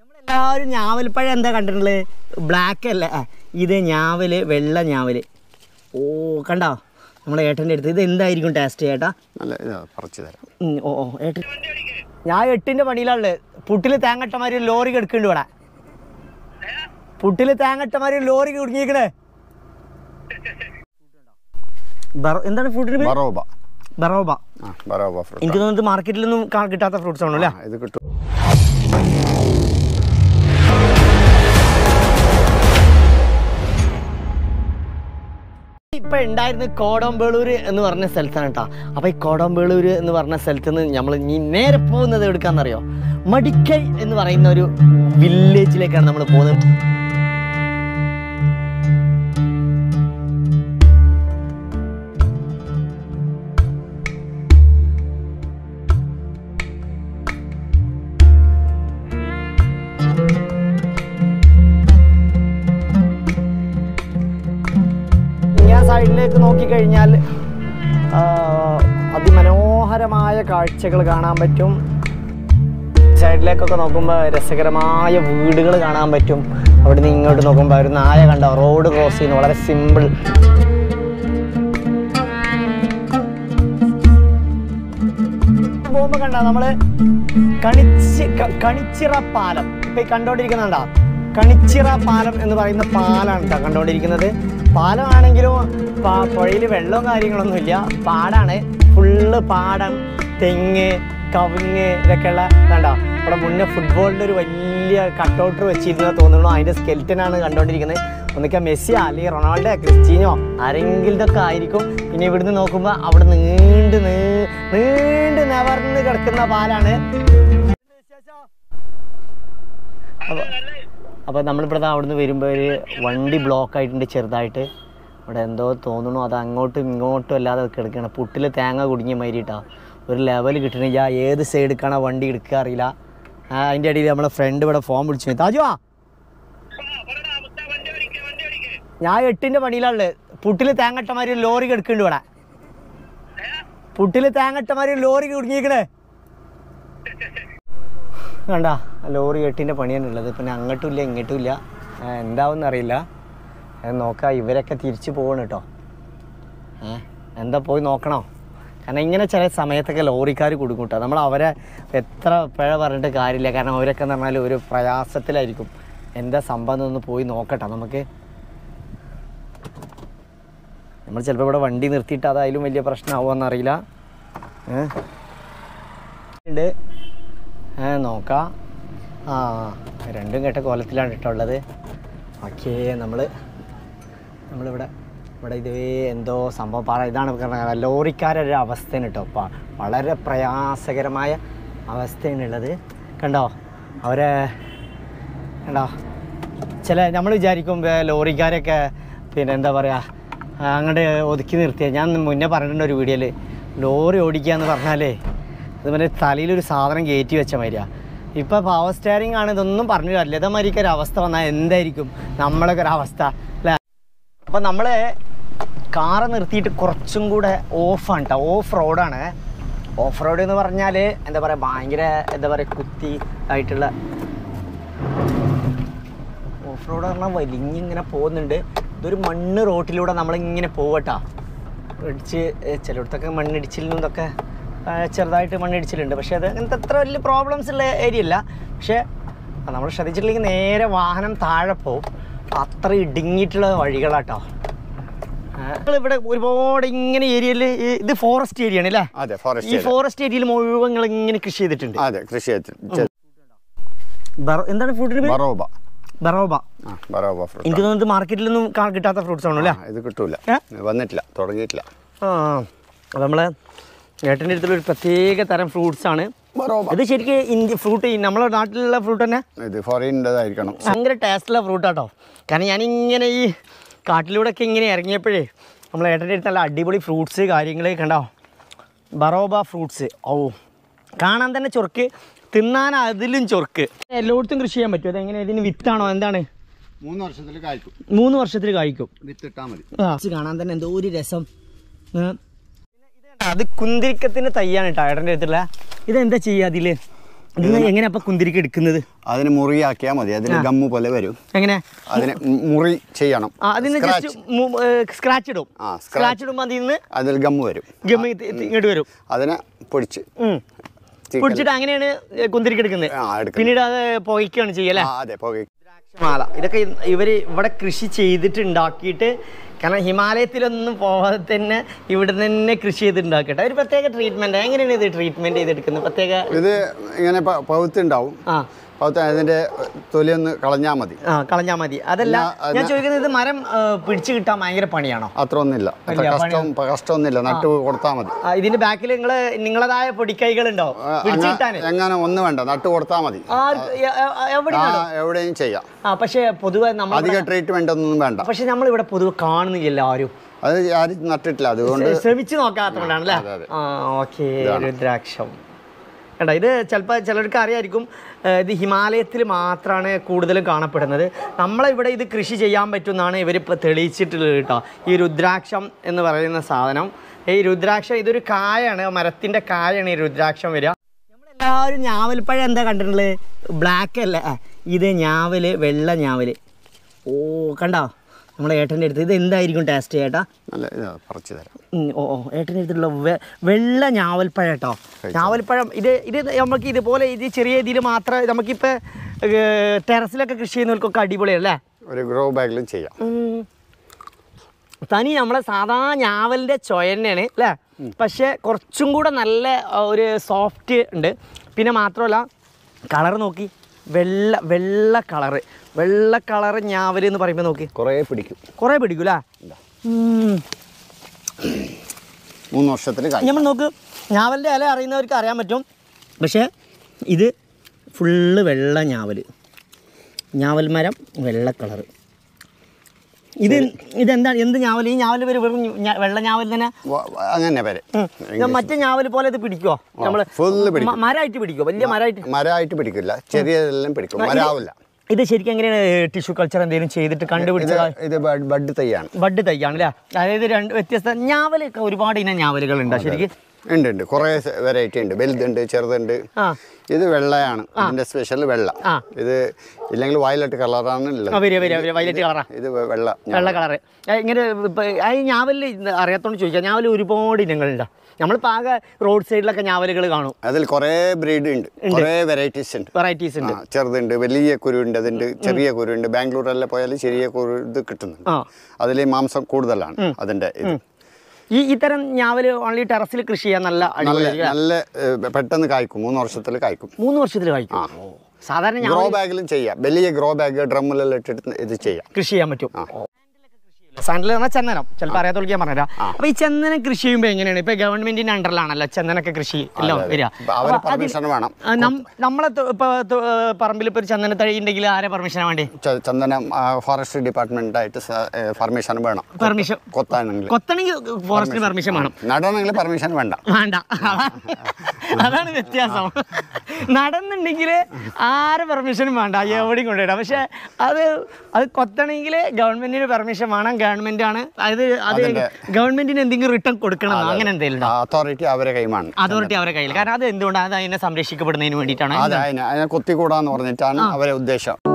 എല്ലാവരും ഞാവൽപ്പഴം എന്താ കണ്ടിട്ടുള്ളത് ബ്ലാക്ക് അല്ല ആ, ഇത് ഞാവല് വെള്ള ഞാവല് ഓ കണ്ടോ നമ്മളെ ഏട്ടൻ്റെ അടുത്ത് ഇത് എന്തായിരിക്കും ടേസ്റ്റ് ചേട്ടാ നല്ല ഇതാ പറിച്ചു തരാം ഉം, ഓ ഓ ഏട്ടൻ ഞാൻ എട്ടിൻ്റെ പണിയിലാണുള്ളത് പുട്ടിൽ തേങ്ങട്ടമാരി ഒരു ലോറി കിടക്കുന്നുണ്ട് ഇവിടെ പുട്ടിൽ തേങ്ങട്ടമാരി ഒരു ലോറി കുടുങ്ങിയേക്കണേ ബറ- എന്താണ് ഫ്രൂട്ടിന് പേര് ബറോബ ബറോബ ആ ബറോബ ഫ്രൂട്ട് എനിക്ക് തോന്നുന്നത് മാർക്കറ്റിലൊന്നും കാ- കിട്ടാത്ത ഫ്രൂട്ട്സ് ആണല്ലോ അല്ലേ ഇത് കിട്ടും ഇപ്പൊ ഉണ്ടായിരുന്നത് കോടമ്പേളൂര് എന്ന് പറഞ്ഞ സ്ഥലത്താണ് കേട്ടോ അപ്പൊ ഈ കോടമ്പേളൂര് എന്ന് പറഞ്ഞ സ്ഥലത്ത് നിന്ന് നമ്മൾ ഇനി നേരെ പോകുന്നത് എടുക്കാന്നറിയോ മടിക്കൈ എന്ന് പറയുന്ന ഒരു വില്ലേജിലേക്കാണ് നമ്മൾ പോകുന്നത് ഞാൻ സൈഡിലേക്ക് നോക്കിക്കഴിഞ്ഞാൽ ആ, അതിമനോഹരമായ കാഴ്ചകൾ കാണാൻ പറ്റും സൈഡിലേക്കൊക്കെ നോക്കുമ്പോൾ രസകരമായ വീടുകൾ കാണാൻ പറ്റും അവിടെ നിന്ന് ഇങ്ങോട്ട് നോക്കുമ്പോൾ ഒരു നായ കണ്ട റോഡ് ക്രോസ് ചെയ്യുന്നു വളരെ സിമ്പിൾ പോകുമ്പോൾ കണ്ട നമ്മള് കണിച്ചി ക- കണിച്ചിറ പാലം ഇപ്പൊ ഈ കണ്ടോണ്ടിരിക്കുന്നുണ്ടാ കണിച്ചിറ പാലം എന്ന് പറയുന്ന പാലാണ് കേട്ടോ കണ്ടോണ്ടിരിക്കുന്നത് പാലമാണെങ്കിലും പാ- പുഴയിൽ വെള്ളവും കാര്യങ്ങളൊന്നും ഇല്ല പാടാണ് ഫുള്ള് പാടം തെങ്ങ് കവുങ്ങ് ഇതൊക്കെയുള്ള കണ്ടോ ഇവിടെ മുന്നേ ഫുട്ബോളിൻ്റെ ഒരു വലിയ കട്ടൗട്ടർ വെച്ചിരുന്ന തോന്നുന്നു അതിൻ്റെ സ്കെൽറ്റനാണ് കണ്ടോണ്ടിരിക്കുന്നത് ഒന്നിക്ക മെസ്സി അല്ലെങ്കിൽ റൊണാൾഡോ ക്രിസ്റ്റീനോ ആരെങ്കിലും ഇതൊക്കെ ആയിരിക്കും പിന്നെ ഇവിടുന്ന് നോക്കുമ്പോൾ അവിടെ നീണ്ട് നീ- നീണ്ട് നിവർന്ന് കിടക്കുന്ന പാലാണ് അപ്പൊ- അപ്പോൾ നമ്മളിവിടെ അവിടുന്ന് വരുമ്പോൾ ഒരു വണ്ടി ബ്ലോക്ക് ആയിട്ടുണ്ട് ചെറുതായിട്ട് ഇവിടെ എന്തോ തോന്നുന്നു അത് അങ്ങോട്ടും ഇങ്ങോട്ടും അല്ലാതെ കിടക്കണം പുട്ടിൽ തേങ്ങ കുടുങ്ങിയ മാതിരിട്ടാ ഒരു ലെവൽ കിട്ടണില്ല ഏത് സൈഡിലേക്കാണ് വണ്ടി എടുക്കുക അറിയില്ല ആ, അതിൻ്റെ ഇടയിൽ നമ്മളെ ഫ്രണ്ട് ഇവിടെ ഫോൺ വിളിച്ചു താജുവാ ഞാൻ എട്ടിൻ്റെ പണിയിലാണുള്ളത് പുട്ടിൽ തേങ്ങട്ടമാരി ഒരു ലോറി കിടക്കുന്നുണ്ട് ഇവിടെ പുട്ടിൽ തേങ്ങട്ടമാരി ഒരു ലോറി കുടുങ്ങിയേക്കണേ കണ്ട ലോറി എട്ടിൻ്റെ പണിയാണ് ഉള്ളത് പിന്നെ അങ്ങോട്ടും ഇല്ല ഇങ്ങോട്ടും ഇല്ല ആ, എന്താവുമെന്ന് അറിയില്ല അത് നോക്കാം ഇവരൊക്കെ തിരിച്ചു പോകണം കേട്ടോ ഏ എന്താ പോയി നോക്കണോ കാരണം ഇങ്ങനെ ചില സമയത്തൊക്കെ ലോറിക്കാർ കൊടുക്കും കേട്ടോ നമ്മൾ അവരെ എത്ര പിഴ പറഞ്ഞിട്ട് കാര്യമില്ല കാരണം അവരൊക്കെ എന്ന് പറഞ്ഞാൽ ഒരു പ്രയാസത്തിലായിരിക്കും എന്താ സംഭവം എന്നൊന്ന് പോയി നോക്കട്ടെ നമുക്ക് നമ്മൾ ചിലപ്പോൾ ഇവിടെ വണ്ടി നിർത്തിയിട്ട് അതായാലും വലിയ പ്രശ്നമാവുമെന്നറിയില്ല ഏ ഉണ്ട് ഏ നോക്കാം ആ രണ്ടും കെട്ട കോലത്തിലാണ് കേട്ടോ ഉള്ളത് ഓക്കേ നമ്മൾ നമ്മളിവിടെ ഇവിടെ ഇതേ എന്തോ സംഭവം പറ ഇതാണ് പറഞ്ഞത് ലോറിക്കാരുടെ ഒരു അവസ്ഥയാണ് കേട്ടോ ഇപ്പം വളരെ പ്രയാസകരമായ അവസ്ഥയാണുള്ളത് കണ്ടോ അവരെ കണ്ടോ ചില നമ്മൾ വിചാരിക്കും ഏ, ലോറിക്കാരൊക്കെ പിന്നെ എന്താ പറയുക അങ്ങോട്ട് ഒതുക്കി നിർത്തിയ ഞാൻ മുന്നേ പറഞ്ഞിട്ടുണ്ട് ഒരു വീഡിയോയിൽ ലോറി ഓടിക്കുക എന്ന് പറഞ്ഞാലേ അതുപോലെ തലയിലൊരു സാധനം കയറ്റി വെച്ച മാതിരിയാ ഇപ്പോൾ പവർ സ്റ്റിയറിംഗ് ആണ് ഇതൊന്നും പറഞ്ഞു തരില്ല ഇതേമാതിരിക്ക് ഒരു അവസ്ഥ വന്നാൽ എന്തായിരിക്കും നമ്മളൊക്കെ ഒരു അവസ്ഥ അല്ലേ അപ്പം നമ്മൾ കാറ് നിർത്തിയിട്ട് കുറച്ചും കൂടെ ഓഫാണ് കേട്ടോ ഓഫ് റോഡാണ് ഓഫ് റോഡ് എന്ന് പറഞ്ഞാൽ എന്താ പറയുക ഭയങ്കര എന്താ പറയുക കുത്തി ആയിട്ടുള്ള ഓഫ് റോഡ് പറഞ്ഞാൽ വലിഞ്ഞിങ്ങനെ പോകുന്നുണ്ട് ഇതൊരു മണ്ണ് റോട്ടിലൂടെ നമ്മളിങ്ങനെ പോവട്ടാ ഇടിച്ച് ഏ, ചിലയിടത്തൊക്കെ മണ്ണിടിച്ചിലും ഇതൊക്കെ ആ, ചെറുതായിട്ട് മണ്ണിടിച്ചിലുണ്ട് പക്ഷേ അത് അങ്ങനത്തെ അത്ര വലിയ പ്രോബ്ലംസ് ഉള്ള ഏരിയ അല്ല പക്ഷേ നമ്മൾ ശ്രദ്ധിച്ചിട്ടില്ലെങ്കിൽ നേരെ വാഹനം താഴെ പോവും അത്ര ഇടുങ്ങിയിട്ടുള്ള വഴികളാട്ടോ ഇവിടെ ഒരുപാട് ഇങ്ങനെ ഏരിയയിൽ ഇത് ഫോറസ്റ്റ് ഏരിയ ആണ് അല്ലേ അതെ ഈ ഫോറസ്റ്റ് ഫോറസ്റ്റ് ഏരിയയിൽ മുഴുവൻ നിങ്ങൾ ഇങ്ങനെ കൃഷി ചെയ്തിട്ടുണ്ട് അതെ കൃഷി ചെയ്തിട്ട് ബറ- എന്താണ് ഫ്രൂട്ടിന് പേര് ബറോബ ബറോബ ആ ബറോബ ഫ്രൂട്ട് എനിക്ക് തോന്നുന്നത് മാർക്കറ്റിലൊന്നും കാ- കിട്ടാത്ത ഫ്രൂട്ട്സ് ആണല്ലോ അല്ലേ ഇത് കിട്ടൂല ഏ? വന്നിട്ടില്ല തുടങ്ങിയിട്ടില്ല ആ നമ്മളെ ഏട്ടൻ്റെ അടുത്തുള്ള ഒരു പ്രത്യേക തരം ഫ്രൂട്ട്സ് ആണ് ബറോബ ഇത് ശരിക്കും ഇന്ത്യ ഫ്രൂട്ട് നമ്മുടെ നാട്ടിലുള്ള ഫ്രൂട്ട് തന്നെ ഇത് ഫോറിൻ്റെതായിരിക്കണം ഭയങ്കര ടേസ്റ്റുള്ള ഫ്രൂട്ടാട്ടോ കാരണം ഞാനിങ്ങനെ ഈ കാട്ടിലൂടെ ഒക്കെ ഇങ്ങനെ ഇറങ്ങിയപ്പോഴേ നമ്മൾ ഏട്ടൻ്റെ അടുത്ത് നല്ല അടിപൊളി ഫ്രൂട്ട്സ് കാര്യങ്ങൾ കണ്ടോ ബറോബ ഫ്രൂട്ട്സ് ഓ കാണാൻ തന്നെ ചൊറുക്ക് തിന്നാൻ അതിലും ചൊറുക്ക് എല്ലായിടത്തും കൃഷി ചെയ്യാൻ പറ്റും അതെങ്ങനെ ഇതിന് വിത്താണോ എന്താണ് മൂന്ന് വർഷത്തിൽ കായ്ക്കും മൂന്ന് വർഷത്തിൽ കായ്ക്കും വിത്തിട്ടാൽ മതി ആ ഇത് കാണാൻ തന്നെ എന്തോ ഒരു രസം ഏ? അത് കുന്തിരിക്കത്തിന്റെ തയ്യാണ് കേട്ടോ ഏട്ടൻ്റെ അടുത്തുള്ള ഇതെന്താ ചെയ്യുക അതില് ഇത് എങ്ങനെ അപ്പൊ കുന്തിരിക്ക് എടുക്കുന്നത് അതിന് മുറിയാക്കിയാൽ മതി അതിൽ ഗമ്മു പോലെ വരും എങ്ങനെ അതിന് മു- മുറി ചെയ്യണം ആ, അതിന് Scratch. ജസ്റ്റ് സ്ക്രാച്ച് ഇടും ആ, scratch. സ്ക്രാച്ച് ഇടുമ്പോൾ അതിൽ നിന്ന് അതിൽ ഗമ്മു വരും ഗമ്മി തി- തി- ഇങ്ങോട്ട് വരും അതിനെ പൊടിച്ച് ഉം. തീക്കൽ- പിടിച്ചിട്ട് അങ്ങനെയാണ് കുന്തിരിക്ക് എടുക്കുന്നത് ആ, എടുക്കുന്നത്. പിന്നീട് അത് പുകയ്ക്കുകയാണ് ചെയ്യല്ലേ ആ അതെ പുക മാല ഇതൊക്കെ ഇവർ ഇവിടെ കൃഷി ചെയ്തിട്ട് ഉണ്ടാക്കിയിട്ട് കാരണം ഹിമാലയത്തിലൊന്നും പോവാതെ തന്നെ ഇവിടെ തന്നെ കൃഷി ചെയ്ത് ഉണ്ടാക്കട്ടെ ഒരു പ്രത്യേക ട്രീറ്റ്മെന്റ് എങ്ങനെയാണ് ഇത് ട്രീറ്റ്മെന്റ് ചെയ്തെടുക്കുന്നത് പ്രത്യേക ഇത് ഇങ്ങനെ പ- പഴുത്തുണ്ടാവും ആ പഴുത്ത് അതിന്റെ തൊലി ഒന്ന് കളഞ്ഞാൽ മതി ആ കളഞ്ഞാൽ മതി അതല്ല പിന്നെ ഞാൻ ചോദിക്കുന്നത് ഇത് മരം ആ, പിടിച്ചു കിട്ടാൻ ഭയങ്കര പണിയാണോ അത്ര ഒന്നുമില്ല അത്ര ഇല്ല, കഷ്ടം കഷ്ടമൊന്നുമില്ല നട്ട് കൊടുത്താൽ മതി ആ, ഇതിന്റെ ബാക്കിൽ നിങ്ങള് നിങ്ങളതായ പൊടിക്കൈകളുണ്ടോ ആ, പിടിച്ചു അങ്ങ- കിട്ടാന് എങ്ങനെ ഒന്നും വേണ്ട നട്ട് കൊടുത്താൽ മതി ആർക്ക് എ- എ- എവിടെ ആ നടും? എവിടെയും ചെയ്യാം ആ പക്ഷെ പൊതുവെ നമ്മൾ അധിക ട്രീറ്റ്മെന്റ് ഒന്നും വേണ്ട പക്ഷെ നമ്മൾ ഇവിടെ പൊതുവെ കാണുന്നില്ല ആരും അത് ആരും നട്ടിട്ടില്ല അതുകൊണ്ട് ശ്രമിച്ചു നോക്കാത്തതുകൊണ്ടാണല്ലേ അതെ, അതെ. ആ ഓക്കെ രുദ്രാക്ഷം കേട്ടോ ഇത് ചിലപ്പോൾ ചിലർക്ക് അറിയായിരിക്കും ഏഹ് ഇത് ഹിമാലയത്തിൽ മാത്രമാണ് കൂടുതലും കാണപ്പെടുന്നത് നമ്മളിവിടെ ഇത് കൃഷി ചെയ്യാൻ പറ്റുമെന്നാണ് ഇവരിപ്പോൾ തെളിയിച്ചിട്ടുള്ളത് കേട്ടോ ഈ രുദ്രാക്ഷം എന്ന് പറയുന്ന സാധനം ഈ രുദ്രാക്ഷം ഇതൊരു കായാണ് മരത്തിൻ്റെ കായാണ് ഈ രുദ്രാക്ഷം വരിക നമ്മളെല്ലാവരും ഞാവൽപ്പഴം എന്താ കണ്ടിട്ടുള്ളത് ബ്ലാക്ക് അല്ല ആ, ഇത് ഞാവൽ വെള്ള ഞാവൽ ഓ കണ്ടോ നമ്മളെ ഏട്ടൻ്റെ അടുത്ത് ഇത് എന്തായിരിക്കും ടേസ്റ്റ് ചേട്ടാ നല്ല ഇതാ പറിച്ചു തരാം ഉം, ഓ ഓ ഏട്ടൻ്റെ അടുത്തുള്ള വെ- വെള്ള ഞാവൽപ്പഴം കേട്ടോ ഞാവൽപ്പഴം ഇത് ഇത് നമുക്ക് ഇതുപോലെ ഇത് ചെറിയ ഇതിൽ മാത്രം നമുക്കിപ്പോൾ ടെറസിലൊക്കെ കൃഷി ചെയ്യുന്നവർക്കൊക്കെ അടിപൊളിയല്ലേ ഒരു ഗ്രോ ബാഗിലും ചെയ്യാം ഉം. തനി നമ്മളെ സാധാ ഞാവലിൻ്റെ ചൊയ തന്നെയാണ് അല്ലേ പക്ഷേ കുറച്ചും കൂടെ നല്ല ആ, ഒരു സോഫ്റ്റ് ഉണ്ട് പിന്നെ മാത്രമല്ല കളർ നോക്കി വെള്ള വെള്ള കളറ് വെള്ള കളറ് ഞാവൽ എന്ന് പറയുമ്പോൾ നോക്കി കുറേ പിടിക്കും കുറേ പിടിക്കൂലേ ഉം. മൂന്ന് വർഷത്തിൽ കായ് നമ്മൾ നോക്ക് ഞാവലിൻ്റെ ഇല അറിയുന്നവർക്ക് അറിയാൻ പറ്റും പക്ഷേ ഇത് ഫുള്ള് വെള്ള ഞാവൽ ഞാവൽ മരം വെള്ള കളറ് ഇത് ഇതെന്താണ് എന്ത് ഞാവൽ ഈ ഞാവൽ പേര് വെറും ഞ- വെള്ള ഞാവൽ തന്നെ വ- വ- അങ്ങനെ വരെ ഞാൻ മറ്റേ ഞാവൽ പോലെ ഇത് പിടിക്കുമോ നമ്മൾ ഫുള്ള് പിടിക്കും മരമായിട്ട് പിടിക്കുമോ വലിയ മരമായിട്ട് മരമായിട്ട് പിടിക്കില്ല ചെറിയതെല്ലാം പിടിക്കും മരാവില്ല ഇത് ശരിക്കും എങ്ങനെയാണ് ടിഷ്യൂ കൾച്ചർ എന്തെങ്കിലും ചെയ്തിട്ട് ഇത് കണ്ടുപിടിച്ചതാ ഇത് ബഡ് ബഡ് തൈയാണ് ബഡ് തയ്യാണ് അല്ലേ അതായത് രണ്ട് വ്യത്യസ്ത ഞാവലൊക്കെ ഒരുപാട് ഇനം ഞാവലുകളുണ്ടോ ശരിക്കും ഉണ്ട് ഉണ്ട് കുറേ വെറൈറ്റി ഉണ്ട് വലുതുണ്ട് ചെറുതുണ്ട് ആ ഇത് വെള്ളയാണ് ഇതിന്റെ സ്പെഷ്യൽ വെള്ള ആ. ഇത് ഇല്ലെങ്കിൽ വയലറ്റ് കളറാണ് ആ ഉള്ളത് വരിക വരിക വരിക വയലറ്റ് കളറാ ഇത് വെ- വെള്ള വെള്ള കളറ് ഇങ്ങനെ ഇപ്പം ആ ഈ ഞാവലിൽ ഇത് അറിയാത്തോണ്ട് ചോദിക്കാം ഞാവൽ ഒരുപാട് ഇനങ്ങളുണ്ട് നമ്മളിപ്പോൾ ആകെ റോഡ് സൈഡിലൊക്കെ ഞാവലുകൾ കാണും അതിൽ കുറേ ബ്രീഡ് ഉണ്ട് കുറേ വെറൈറ്റീസ് ഉണ്ട് വെറൈറ്റീസ് ആ, ഉണ്ട് ചെറുതുണ്ട് വലിയ കുരുണ്ട് അതുണ്ട് ചെറിയ കുരുണ്ട് ബാംഗ്ലൂരെല്ലാം പോയാൽ ചെറിയ കുരു ഇത് കിട്ടുന്നുണ്ട് ആ അതിൽ മാംസം കൂടുതലാണ് അതിന്റെ ഇത് ഈ ഇത്തരം ഞാവൽ ഓൺലി ടെറസിൽ കൃഷി ചെയ്യാൻ നല്ല നല്ല അടിപൊളി നല്ല ഏ, പെട്ടെന്ന് കായ്ക്കും മൂന്ന് വർഷത്തിൽ കായ്ക്കും മൂന്ന് വർഷത്തിൽ കഴിക്കും ഓ. സാധാരണ ഞാൻ ഗ്രോ ബാഗിലും ചെയ്യാം വലിയ ഗ്രോ ബാഗ് ഡ്രമ്മിലെല്ലാം ഇട്ടിട്ട് ഇത് ചെയ്യാം കൃഷി ചെയ്യാൻ പറ്റും സാൻഡിൽ പറഞ്ഞാൽ ചന്ദനം ചിലപ്പോൾ അറിയാത്തോളിക്ക് ഞാൻ പറഞ്ഞുതരാം അപ്പൊ ഈ ചന്ദനം കൃഷി ചെയ്യുമ്പോൾ എങ്ങനെയാണ് ഇപ്പൊ ഗവൺമെന്റിന്റെ അണ്ടറിലാണല്ലോ ചന്ദനൊക്കെ കൃഷി എല്ലാം വരിക അപ്പൊ അവര് അപ്പൊ അതിൽ- പെർമിഷൻ വേണം ആ, നം- നമ്മളെ തൊ- ഇപ്പൊ തൊ- പറമ്പിൽ ഇപ്പൊ ഒരു ചന്ദന തഴി ഉണ്ടെങ്കിൽ ആരെ പെർമിഷനാ വേണ്ടി ച- ചന്ദനം ഫോറസ്റ്റ് ഡിപ്പാർട്ട്മെന്റായിട്ട് പെർമിഷൻ വേണം പെർമിഷൻ കൊത്താണെങ്കിൽ കൊത്തണെങ്കിൽ ഫോറസ്റ്റിന് പെർമിഷൻ വേണം നടണമെങ്കിൽ പെർമിഷൻ വേണ്ട വേണ്ട അതാണ് വ്യത്യാസം നടന്നുണ്ടെങ്കിൽ ആരെ പെർമിഷനും വേണ്ട എവിടെയും കൊണ്ടുപോയിടാം പക്ഷെ അത് അത് കൊത്തണമെങ്കിൽ ഗവൺമെന്റിന് പെർമിഷൻ വേണം ഗവൺമെന്റ് ആണ് അത് അത് അതിന്റെ- ഗവൺമെന്റിന് എന്തെങ്കിലും റിട്ടേൺ കൊടുക്കണം എന്നോ അങ്ങനെ എന്തെങ്കിലും ഉണ്ടോ അതോറിറ്റി അവരെ കൈമാണ് അതോറിറ്റി അവരുടെ കയ്യിൽ കാരണം അത് എന്തുകൊണ്ടാണ് അത് അതിനെ സംരക്ഷിക്കപ്പെടുന്നതിന് വേണ്ടിയിട്ടാണ് അത് അതിനെ അതിനെ കൊത്തിക്കൂടാന്ന് പറഞ്ഞിട്ടാണ് അവരെ ഉദ്ദേശം